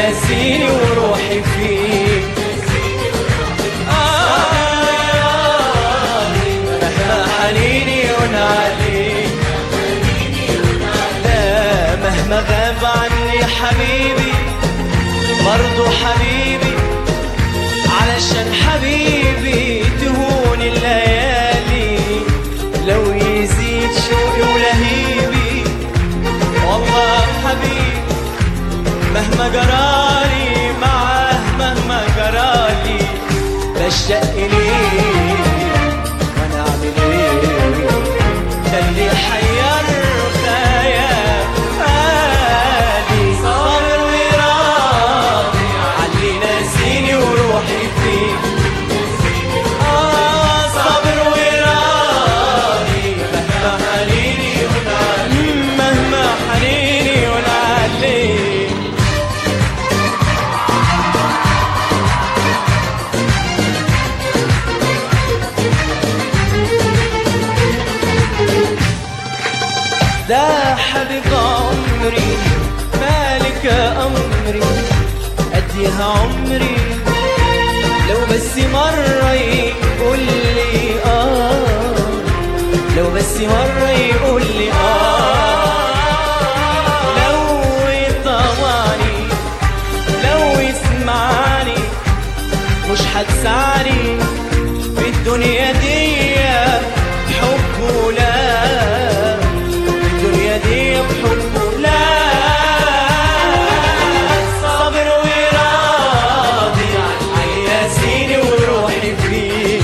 ناسيني وروحي فيك آه مهما حنيني ونعليك لا مهما غاب عني حبيبي برضو حبيبي علشان حبيبي تهون الليالي لو يزيد شوقي ولهيبي والله حبيبي مهما جرالي معاه مهما جرالي بشتاق ليه وانا اعمل ايه ده اللي حير خيالي صابر وراضي علي ناسيني وروحي فيه آه صابر وراضي مهما حنيني ونعلي مهما حنيني ونعلي ده حبيب عمري مالك أمري أديها عمري لو بس مرة يقول لي آه لو بس مرة يقول لي آه لو يطوعني لو يسمعني مش هتسعني في الدنيا دي بحبه لا في الدنيا دي بحبه لا صابر وراضي علي ياسيني وروحي فيه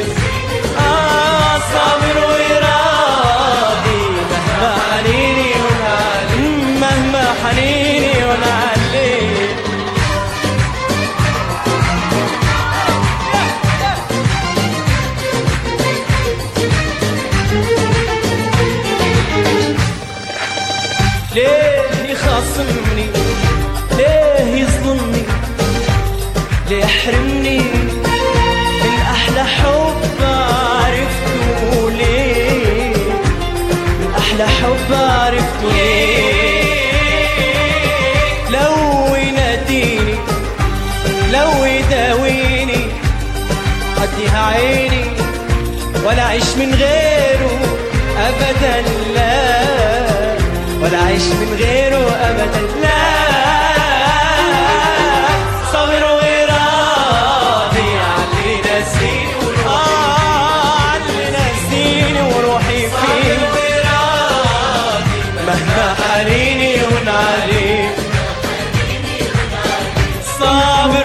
آه صابر وراضي مهما حنيني ونعلي مهما حنيني ونعلي ليه يخاصمني ليه يظلمني ليه يحرمني من احلى حب عرفته ليه من احلى حب عرفته ليه لو يناديني لو يداويني عديها عيني ولا اعيش من غيره ابدا لا ولا اعيش من غيره ابدا لا صابر وراضي علي ناسيني وروحي علي ناسيني وروحي فيه مهما حنيني ونعلي صابر